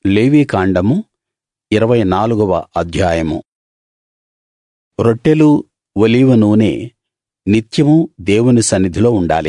లేవీకాండము ఇరవై నాలుగవ అధ్యాయము రొట్టెలు ఒలీవ నూనె నిత్యమూ దేవుని సన్నిధిలో ఉండాలి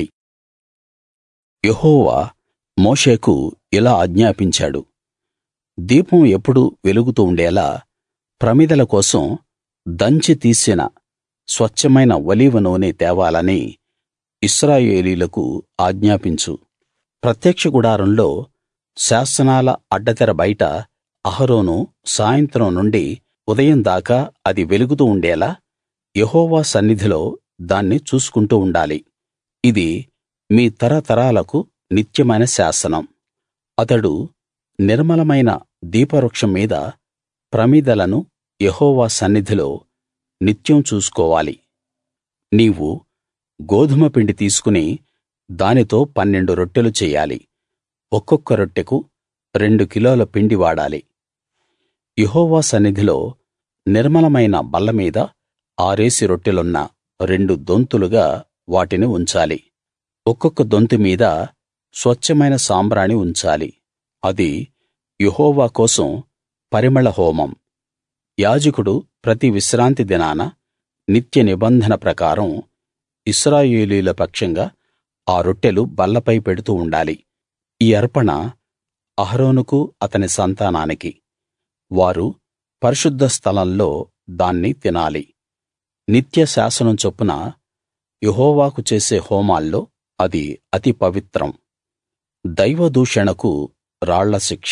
యెహోవా మోషేకు ఇలా ఆజ్ఞాపించాడు దీపం ఎప్పుడూ వెలుగుతూ ఉండేలా ప్రమిదల కోసం దంచి తీసిన స్వచ్ఛమైన ఒలీవ నూనె తేవాలని ఇశ్రాయేలీయులకు ఆజ్ఞాపించు ప్రత్యక్ష గుడారంలో శాసనాల అడ్డతెర బయట అహరోను సాయంత్రం నుండి ఉదయం దాకా అది వెలుగుతూ ఉండేలా యెహోవా సన్నిధిలో దాన్ని చూసుకుంటూ ఉండాలి ఇది మీ తరతరాలకు నిత్యమైన శాసనం అతడు నిర్మలమైన దీపవృక్షం మీద ప్రమిదలను యెహోవా సన్నిధిలో నిత్యం చూసుకోవాలి నీవు గోదుమ పిండి తీసుకుని దానితో పన్నెండు రొట్టెలు చెయ్యాలి ఒక్కొక్క రొట్టెకు రెండు కిలోల పిండి వాడాలి యెహోవా సన్నిధిలో నిర్మలమైన బల్ల మీద ఆరేసి రొట్టెలున్న రెండు దొంతులుగా వాటిని ఉంచాలి ఒక్కొక్క దొంతు మీద స్వచ్ఛమైన సాంబ్రాణి ఉంచాలి అది యెహోవా కోసం పరిమళ హోమం యాజకుడు ప్రతి విశ్రాంతి దినాన నిత్య నిబంధన ప్రకారం ఇశ్రాయేలీయుల పక్షంగా ఆ రొట్టెలు బల్లపై పెడుతూ ఉండాలి ఈ అర్పణ అహరోనుకు అతని సంతానానికి వారు పరిశుద్ధ స్థలంలో దాన్ని తినాలి నిత్య శాసనం చొప్పున యెహోవాకు చేసే హోమాల్లో అది అతి పవిత్రం దైవదూషణకు రాళ్ల శిక్ష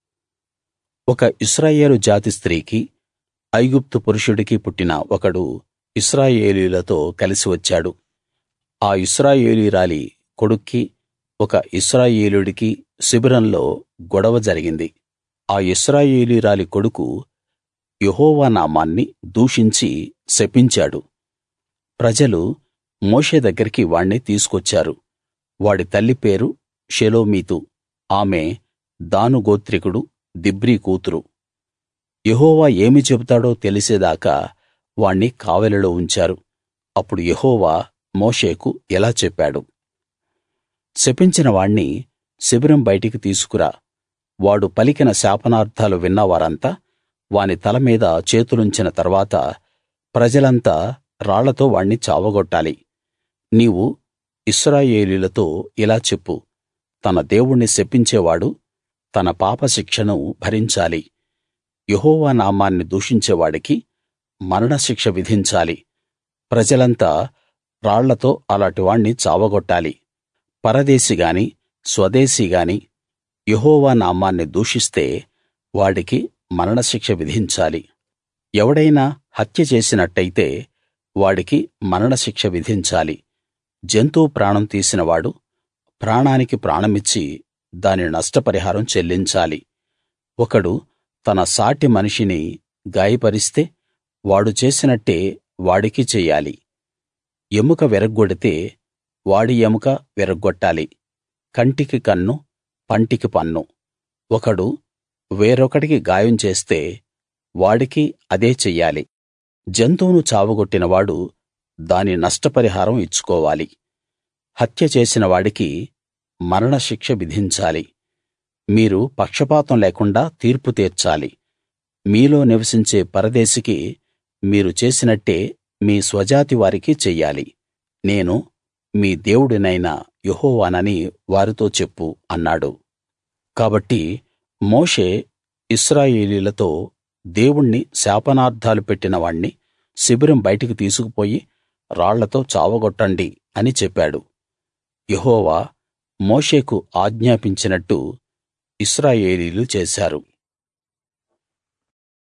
ఒక ఇశ్రాయేలు జాతి స్త్రీకి ఐగుప్తు పురుషుడికి పుట్టిన ఒకడు ఇశ్రాయేలీయులతో కలిసి వచ్చాడు ఆ ఇశ్రాయేలీయురాలి కొడుక్కి ఒక ఇశ్రాయేలీయుడికి శిబిరంలో గొడవ జరిగింది ఆ ఇశ్రాయేలీయురాలి కొడుకు యెహోవా నామాన్ని దూషించి శపించాడు ప్రజలు మోషే దగ్గరికి వాణ్ణి తీసుకొచ్చారు వాడి తల్లి పేరు షెలోమీతు ఆమె దాను గోత్రికుడు దిబ్రీ కూతురు యెహోవా ఏమి చెబుతాడో తెలిసేదాకా వాణ్ణి కావలిలో ఉంచారు అప్పుడు యెహోవా మోషేకు ఇలా చెప్పాడు శపించిన వాణ్ణి శిబిరం బయటికి తీసుకురా వాడు పలికిన శాపనార్థాలు విన్న వారంతా వాని తల మీద చేతులుంచిన తర్వాత ప్రజలంతా రాళ్లతో వాణ్ణి చావగొట్టాలి నీవు ఇశ్రాయేలీయులతో ఇలా చెప్పు తన దేవుణ్ణి శపించేవాడు తన పాపశిక్షను భరించాలి యెహోవా నామాన్ని దూషించేవాడికి మరణశిక్ష విధించాలి ప్రజలంతా రాళ్లతో అలాటి వాణ్ణి చావగొట్టాలి పరదేశి గాని స్వదేశీ గాని యెహోవా నామాన్ని దూషిస్తే వాడికి మరణశిక్ష విధించాలి ఎవడైనా హత్య చేసినట్టయితే వాడికి మరణశిక్ష విధించాలి జంతువు ప్రాణం తీసినవాడు ప్రాణానికి ప్రాణమిచ్చి దాని నష్టపరిహారం చెల్లించాలి ఒకడు తన సాటి మనిషిని గాయపరిస్తే వాడు చేసినట్టే వాడికి చెయ్యాలి ఎముక విరగ్గొడితే వాడి ఎముక విరగ్గొట్టాలి కంటికి కన్ను పంటికి పన్ను ఒకడు వేరొకడికి గాయం చేస్తే వాడికి అదే చెయ్యాలి జంతువును చావగొట్టినవాడు దాని నష్టపరిహారం ఇచ్చుకోవాలి హత్య చేసిన వాడికి మరణశిక్ష విధించాలి మీరు పక్షపాతం లేకుండా తీర్పు తీర్చాలి మీలో నివసించే పరదేశికి మీరు చేసినట్టే మీ స్వజాతి వారికి చెయ్యాలి నేను మీ దేవుడినైన యెహోవానని వారితో చెప్పు అన్నాడు కాబట్టి మోషే ఇశ్రాయేలీయులతో దేవుణ్ణి శాపనార్థాలు పెట్టిన వాణ్ణి శిబిరం బయటికి తీసుకుపోయి రాళ్లతో చావగొట్టండి అని చెప్పాడు యెహోవా మోషేకు ఆజ్ఞాపించినట్టు ఇశ్రాయేలీయులు చేశారు